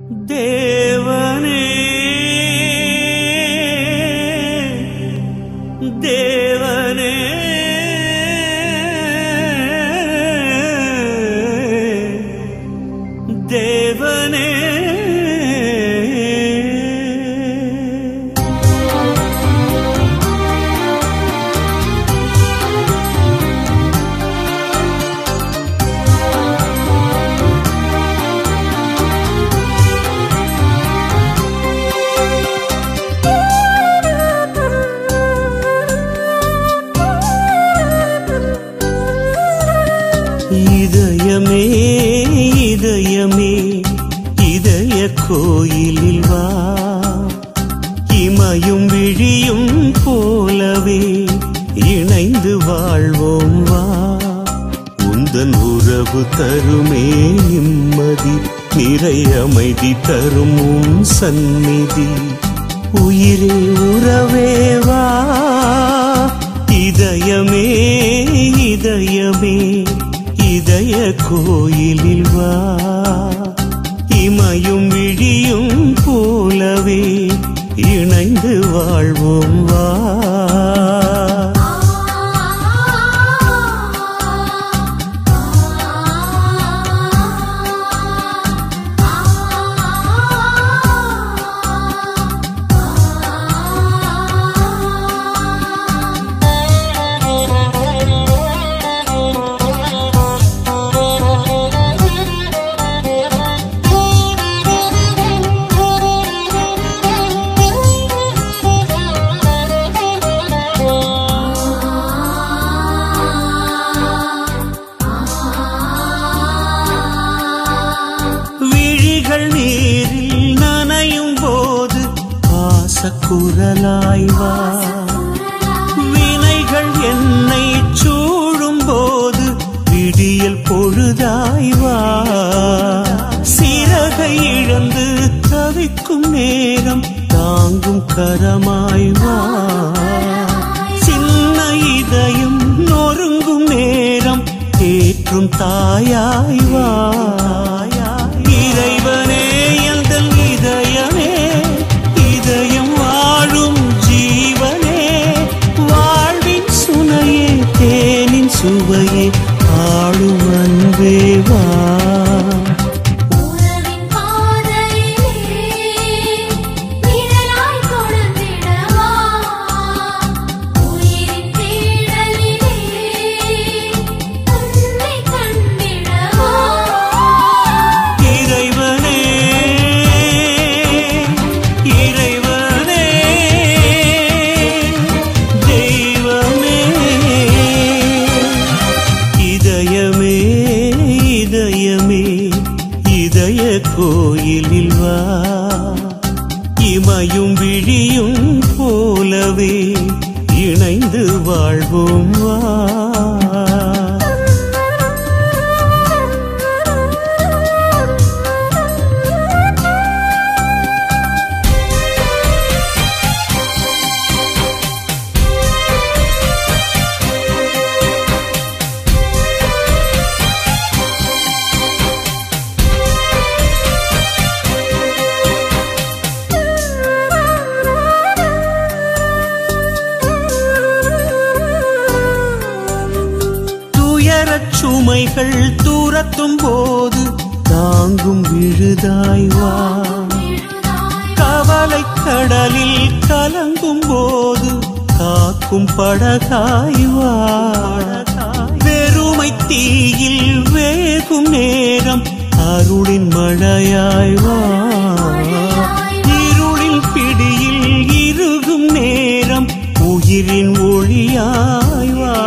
தேவனே தேவனே தேவனே இதயமே இதயமே இதய கோயிலில் வா இமையும் விழியும் போலவே இணைந்து வாழ்வோம் வா உந்தன் உறவு தருமே நிம்மதி நிறை அமைதி தரும் உன் சந்நிதி உயிரே உறவே வா இதயமே இதயமே இதய கோயிலில் வா இமையும் விழியும் போலவே இணைந்து வாழ்வோம் வா விழிகள் நீரில் நனையும் போது பாசக்குரலாய் வா வினைகள் என்னை சூழும் போது விடியல் பொழுதாய் வா சிறகை இழந்து தவிக்கும் நேரம் தாங்கும் கரமாய் வா சின்ன இதயம் நொறுங்கும் நேரம் தேற்றும் தாயாய் வா இறைவனே எந்தன் இதயமே இதயம் வாழும் ஜீவனே வாழ்வின் சுனையே தேனின் சுவையே ஆளும் அன்பே வா உறவின் பாதையிலே நிழலாய் கொடுத்திடவா உயிரின் தேடலிலே உன்னை கண்டிடவா இறைவனே இறைவனே தெய்வமே இதயமே இதயமே இதய கோயிலில் வா இமையும் விழியும் போலவே இணைந்து வாழ்வோம் வா துயரச் சுமைகள் தூரத்தும் போது தாங்கும் விழுதாய் வா கவலை கடலில் கலங்கும் போது காக்கும் படகாய் வா வெறுமை தீயில் வேகும் நேரம் அருளின் மழையாய் வா இருளின் பிடியில் இறுகும் நேரம் உயிரின் ஒளியாய் வா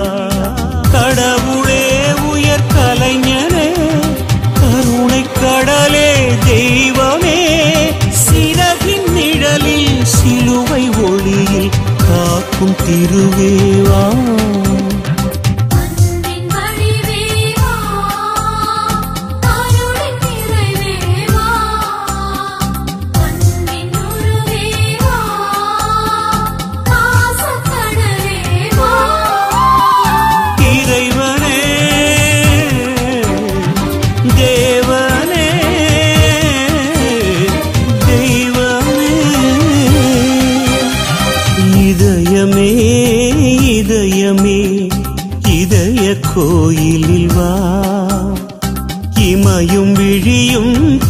கடவுளே உயர் கலைஞனே கருணை கடலே தெய்வமே சிறகின் நிழலில் சிலுவை ஒளியில் காக்கும் திருவேவா அன்பின் வடிவே வா அருளின் நிறைவே வா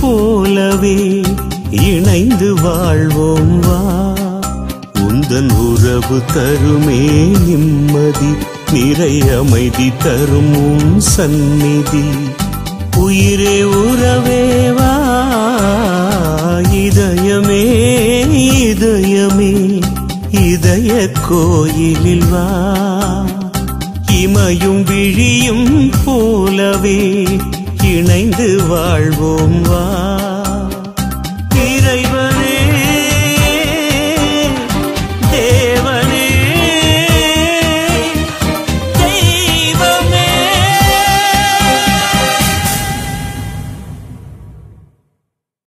போலவே இணைந்து வாழ்வோம் வா உந்தன் உறவு தருமே நிம்மதி நிறை அமைதி தரும் உன் சந்நிதி உயிரே உறவே வா இதயமே இதயமே இதய கோயிலில் வா இமையும் விழியும் போலவே இணைந்து வாழ்வோம் வா